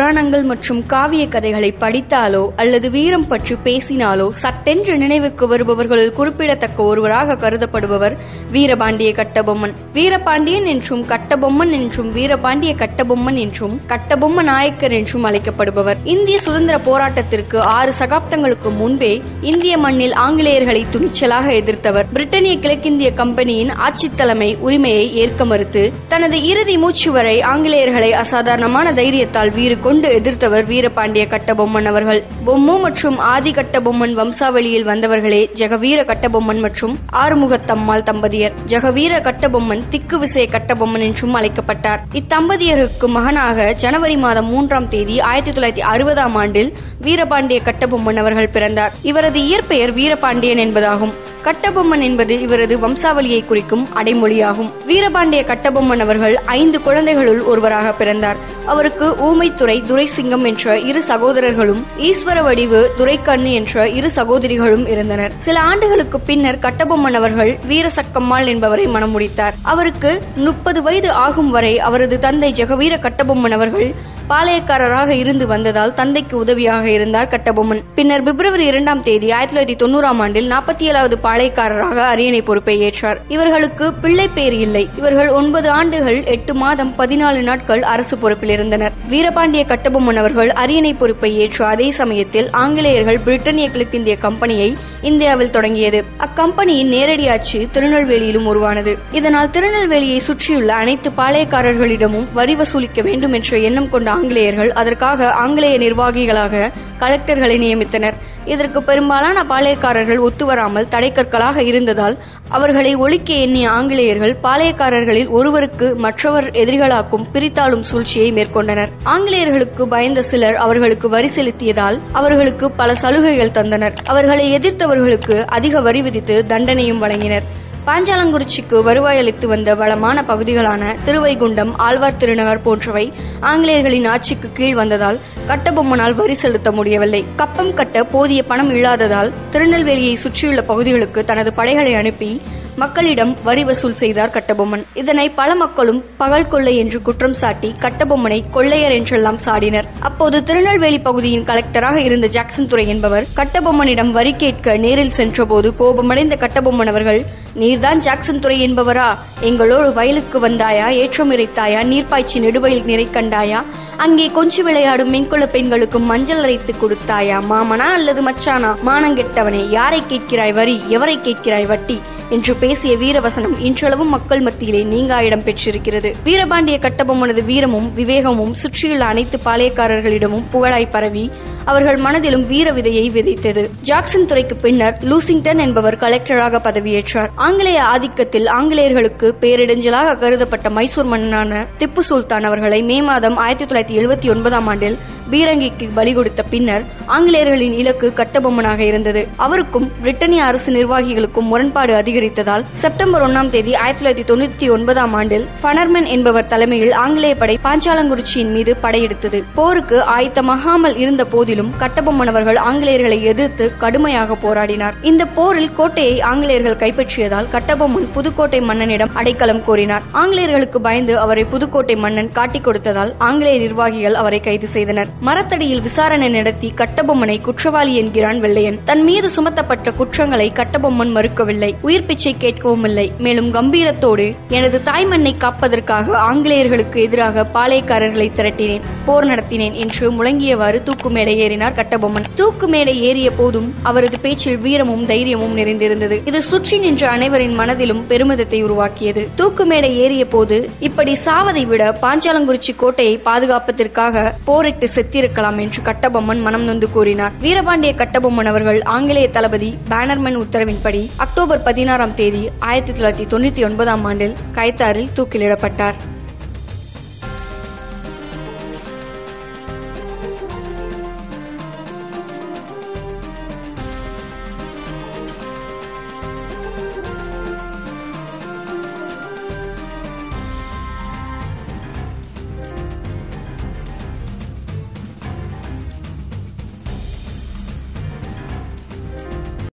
புராணங்கள் மற்றும் காவிய கதைகளை படித்தாலோ அல்லது வீரம் பற்றி பேசினாலோ சட்டென்று நினைவுக்கு வருபவர்களில் குறிப்பிடத்தக்க ஒருவராக கருதப்படுபவர் வீரபாண்டிய கட்டபொம்மன் வீரபாண்டியன் என்றும் கட்டபொம்மன் என்றும் வீரபாண்டிய கட்டபொம்மன் என்றும் கட்டபொம்ம நாயக்கர் என்றும் அழைக்கப்படுபவர் இந்திய சுதந்திர போராட்டத்திற்கு ஆறு சகாப்தங்களுக்கு முன்பே இந்திய மண்ணில் ஆங்கிலேயர்களை துணிச்சலாக எதிர்த்தவர் பிரிட்டனிய கிழக்கிந்திய கம்பெனியின் ஆட்சித் தலைமை உரிமையை ஏற்க மறுத்து தனது இறுதி மூச்சு வரை ஆங்கிலேயர்களை அசாதாரணமான தைரியத்தால் வீறு கொண்டு எதிர்த்தவர் வீரபாண்டிய கட்டபொம்மன் அவர்கள் பொம்மு மற்றும் ஆதி கட்டபொம்மன் வம்சாவளியில் வந்தவர்களே ஜெகவீர கட்டபொம்மன் மற்றும் ஆறுமுகத்தம்மாள் தம்பதியர் ஜெகவீர கட்டபொம்மன் திக்கு விசய கட்டபொம்மன் என்றும் அழைக்கப்பட்டார் இத்தம்பதியருக்கு மகனாக ஜனவரி மாதம் மூன்றாம் தேதி ஆயிரத்தி தொள்ளாயிரத்தி அறுபதாம் ஆண்டில் வீரபாண்டிய கட்டபொம்மன் அவர்கள் பிறந்தார் இவரது இயற்பெயர் வீரபாண்டியன் என்பதாகும் கட்டபொம்மன் என்பது இவரது வம்சாவளியை குறிக்கும் அடைமொழியாகும் வீரபாண்டிய கட்டபொம்மன் அவர்கள் ஐந்து குழந்தைகளுள் ஒருவராக பிறந்தார் அவருக்கு ஊமைத்துறை துரைசிங்கம் என்ற இரு சகோதரர்களும் ஈஸ்வர வடிவு துரைக்கண்ணு என்ற இரு சகோதரிகளும் இருந்தனர் சில ஆண்டுகளுக்கு பின்னர் கட்டபொம்மன் அவர்கள் வீரசக்கம்மாள் என்பவரை மணம் முடித்தார் அவருக்கு முப்பது வயது ஆகும் வரை அவரது தந்தை ஜெகவீர கட்டபொம்மன் அவர்கள் பாளையக்காரராக இருந்து வந்ததால் தந்தைக்கு உதவியாக இருந்தார் கட்டபொம்மன் பின்னர் பிப்ரவரி இரண்டாம் தேதி ஆயிரத்தி தொள்ளாயிரத்தி தொண்ணூறாம் ஆண்டில் நாற்பத்தி ஏழாவது பாளையக்காரராக அரியணை பொறுப்பை ஏற்றார் இவர்களுக்கு பிள்ளை பேர் இல்லை இவர்கள் ஒன்பது ஆண்டுகள் எட்டு மாதம் பதினாலு நாட்கள் அரசு பொறுப்பில் இருந்தனர் வீரபாண்டிய கட்டபொம்மன் அவர்கள் அரியணை பொறுப்பை ஏற்ற அதே சமயத்தில் ஆங்கிலேயர்கள் பிரிட்டனிய கிழக்கிந்திய கம்பெனியை இந்தியாவில் தொடங்கியது அக்கம்பெனியின் நேரடி ஆட்சி திருநெல்வேலியிலும் உருவானது இதனால் திருநெல்வேலியை சுற்றியுள்ள அனைத்து பாளையக்காரர்களிடமும் வரி வசூலிக்க வேண்டும் என்ற எண்ணம் கொண்ட ஆங்கிலேயர்கள் அதற்காக ஆங்கிலேய நிர்வாகிகளாக கலெக்டர்களை நியமித்தனர் இதற்கு பெரும்பாலான பாளையக்காரர்கள் ஒத்துவராமல் தடைக்கற்களாக இருந்ததால் அவர்களை ஒழிக்க எண்ணிய ஆங்கிலேயர்கள் பாளையக்காரர்களில் ஒருவருக்கு மற்றவர் எதிரிகளாக்கும் பிரித்தாளும் சூழ்ச்சியை மேற்கொண்டனர் ஆங்கிலேயர்களுக்கு பயந்த சிலர் அவர்களுக்கு வரி செலுத்தியதால் அவர்களுக்கு பல சலுகைகள் தந்தனர் அவர்களை எதிர்த்தவர்களுக்கு அதிக வரி விதித்து தண்டனையும் வழங்கினர் பாஞ்சாலங்குறிச்சிக்கு வருவாய் அளித்து வந்த வளமான பகுதிகளான திருவைகுண்டம் ஆழ்வார் திருநகர் போன்றவை ஆங்கிலேயர்களின் ஆட்சிக்கு கீழ் வந்ததால் கட்டபொம்மனால் வரி செலுத்த முடியவில்லை கப்பம் கட்ட போதிய பணம் இல்லாததால் திருநெல்வேலியை சுற்றியுள்ள பகுதிகளுக்கு தனது படைகளை அனுப்பி மக்களிடம் வரி வசூல் செய்தார் கட்டபொம்மன் இதனை பல மக்களும் பகல் கொள்ளை என்று குற்றம் சாட்டி கட்டபொம்மனை கொள்ளையர் என்றெல்லாம் சாடினர் அப்போது திருநெல்வேலி பகுதியின் கலெக்டராக இருந்த ஜாக்சன் துறை என்பவர் கட்டபொம்மனிடம் வரி கேட்க நேரில் சென்றபோது கோபமடைந்த கட்டபொம்மன் அவர்கள் நீர்தான் ஜாக்சன் துறை என்பவரா எங்களோடு வயலுக்கு வந்தாயா ஏற்றம் இறைத்தாயா நீர்ப்பாய்ச்சி நெடுவயல் நிறை கண்டாயா அங்கே கொஞ்சி விளையாடும் மென்குல பெண்களுக்கு மஞ்சள் அரைத்து கொடுத்தாயா மாமனா அல்லது மச்சானா மானங்கெட்டவனே யாரை கேட்கிறாய் வரி எவரை கேட்கிறாய் வட்டி என்று பேசிய வீரவசனம் இன்றளவும் மக்கள் மத்தியிலே நீங்கா இடம் பெற்றிருக்கிறது வீரபாண்டிய கட்டபொம்மனது வீரமும் விவேகமும் சுற்றியுள்ள அனைத்து பாளையக்காரர்களிடமும் புகழாய் பரவி அவர்கள் மனதிலும் வீர விதையை விதைத்தது ஜாக்சன் துறைக்கு பின்னர் லூசிங்டன் என்பவர் கலெக்டராக பதவியேற்றார் ஆங்கிலேய ஆதிக்கத்தில் ஆங்கிலேயர்களுக்கு பேரிடஞ்சலாக கருதப்பட்ட மைசூர் மன்னனான திப்பு சுல்தான் அவர்களை மே மாதம் ஆயிரத்தி தொள்ளாயிரத்தி எழுபத்தி ஒன்பதாம் ஆண்டில் பீரங்கிக்கு பலி கொடுத்த பின்னர் ஆங்கிலேயர்களின் இலக்கு கட்டபொம்மனாக இருந்தது அவருக்கும் பிரிட்டனிய அரசு நிர்வாகிகளுக்கும் முரண்பாடு அதிகரித்ததால் செப்டம்பர் ஒன்னாம் தேதி ஆயிரத்தி தொள்ளாயிரத்தி தொண்ணூத்தி ஒன்பதாம் ஆண்டில் ஃபனர்மன் என்பவர் தலைமையில் ஆங்கிலேய படை பாஞ்சாலங்குறிச்சியின் மீது படையெடுத்தது போருக்கு ஆயத்தமாகாமல் இருந்த போதிலும் கட்டபொம்மன் அவர்கள் ஆங்கிலேயர்களை எதிர்த்து கடுமையாக போராடினார் இந்த போரில் கோட்டையை ஆங்கிலேயர்கள் கைப்பற்றியதால் கட்டபொம்மன் புதுக்கோட்டை மன்னனிடம் அடைக்கலம் கோரினார் ஆங்கிலேயர்களுக்கு பயந்து அவரை புதுக்கோட்டை மன்னன் காட்டிக் கொடுத்ததால் ஆங்கிலேய நிர்வாகிகள் அவரை கைது செய்தனர் மரத்தடியில் விசாரணை நடத்தி கட்டபொம்மனை குற்றவாளி என்கிறான் வெள்ளையன் தன் மீது சுமத்தப்பட்ட குற்றங்களை கட்டபொம்மன் மறுக்கவில்லை உயிர் பிச்சை கேட்கவும் இல்லை மேலும் கம்பீரத்தோடு எனது தாய்மண்ணை காப்பதற்காக ஆங்கிலேயர்களுக்கு எதிராக பாளையக்காரர்களை திரட்டினேன் போர் நடத்தினேன் என்று முழங்கியவாறு தூக்கு மேடை ஏறினார் கட்டபொம்மன் தூக்கு மேடை ஏறிய போதும் அவரது பேச்சில் வீரமும் தைரியமும் நிறைந்திருந்தது இது சுற்றி நின்ற அனைவரின் மனதிலும் பெருமிதத்தை உருவாக்கியது தூக்கு மேடை ஏறிய போது இப்படி சாவதை விட பாஞ்சாலங்குறிச்சி கோட்டையை பாதுகாப்பதற்காக போரிட்டு செத்திருக்கலாம் என்று கட்டபொம்மன் மனம் நொந்து கூறினார் வீரபாண்டிய கட்டபொம்மன் அவர்கள் ஆங்கிலேய தளபதி பேனர்மன் உத்தரவின்படி அக்டோபர் பதினாறாம் தேதி ஆயிரத்தி தொள்ளாயிரத்தி தொண்ணூத்தி ஒன்பதாம் ஆண்டில் கைத்தாரில் தூக்கிலிடப்பட்டார்